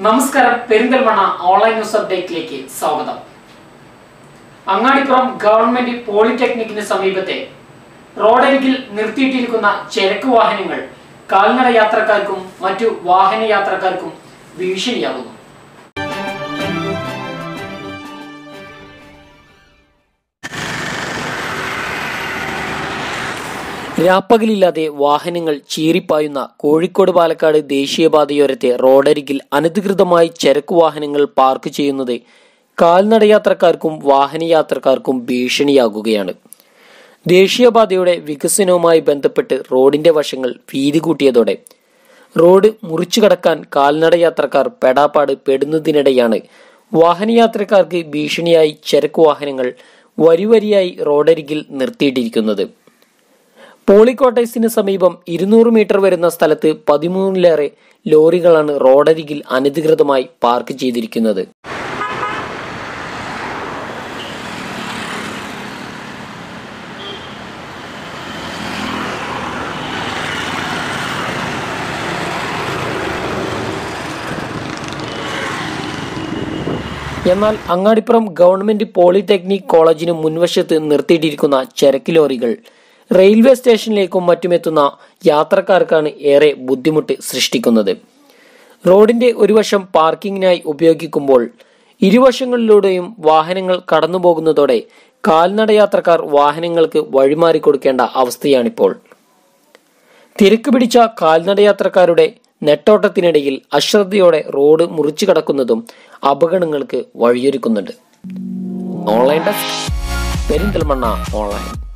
നമസ്കാരം Perinthalmanna online news അപ്ഡേറ്റിലേക്ക് സ്വാഗതം Angadipuram government പോളിടെക്നിക്കിന് സമീപത്തെ റോഡരികിൽ നിർത്തിയിട്ടിരിക്കുന്ന ചരക്ക് വാഹനങ്ങൾ കാൽനട യാത്രക്കാർക്കും മറ്റു വാഹന യാത്രക്കാർക്കും ഭീഷണിയാകുന്നു രാപ്പകലില്ലാതെ വാഹനങ്ങൾ ചീറിപ്പായുന്ന കോഴിക്കോട് പാലക്കാട് ദേശീയപാതയോരത്തെ റോഡരികിൽ അനധികൃതമായി ചരക്ക് വാഹനങ്ങൾ പാർക്ക് ചെയ്യുന്നത് കാൽനടയാത്രക്കാർക്കും വാഹനയാത്രക്കാർക്കും ഭീഷണിയാകുകയാണ് ദേശീയപാതയുടെ വികസനവുമായി ബന്ധപ്പെട്ട് റോഡിന്റെ വശങ്ങൾ വീതി കൂട്ടിയതോടെ റോഡ് മുറിച്ചു കടക്കാൻ കാൽനടയാത്രക്കാർ പെടാപ്പാട് പെടുന്നതിനിടെയാണ് വാഹനയാത്രക്കാർക്ക് ഭീഷണിയായി ചരക്ക് വാഹനങ്ങൾ വരിവരിയായി റോഡരികിൽ നിർത്തിയിട്ടിരിക്കുന്നത് പോളിക്കോട്ടേഴ്സിന് സമീപം ഇരുന്നൂറ് മീറ്റർ വരുന്ന സ്ഥലത്ത് പതിമൂന്നിലേറെ ലോറികളാണ് റോഡരികിൽ അനധികൃതമായി പാർക്ക് ചെയ്തിരിക്കുന്നത് എന്നാൽ അങ്ങാടിപ്പുറം ഗവൺമെന്റ് പോളിടെക്നിക് കോളേജിന് മുൻവശത്ത് നിർത്തിയിട്ടിരിക്കുന്ന ചരക്ക് ലോറികൾ റെയിൽവേ സ്റ്റേഷനിലേക്കും മറ്റുമെത്തുന്ന യാത്രക്കാർക്കാണ് ഏറെ ബുദ്ധിമുട്ട് സൃഷ്ടിക്കുന്നത് റോഡിന്റെ ഒരു വശം പാർക്കിങ്ങിനായി ഉപയോഗിക്കുമ്പോൾ ഇരുവശങ്ങളിലൂടെയും വാഹനങ്ങൾ കടന്നുപോകുന്നതോടെ കാൽനടയാത്രക്കാർ വാഹനങ്ങൾക്ക് വഴിമാറി കൊടുക്കേണ്ട അവസ്ഥയാണിപ്പോൾ തിരക്ക് പിടിച്ച കാൽനടയാത്രക്കാരുടെ നെട്ടോട്ടത്തിനിടയിൽ അശ്രദ്ധയോടെ റോഡ് മുറിച്ചു കടക്കുന്നതും അപകടങ്ങൾക്ക് വഴിയൊരുക്കുന്നുണ്ട് ഓൺലൈൻ ഡെസ്ക് പെരിന്തൽമണ്ണ ഓൺലൈൻ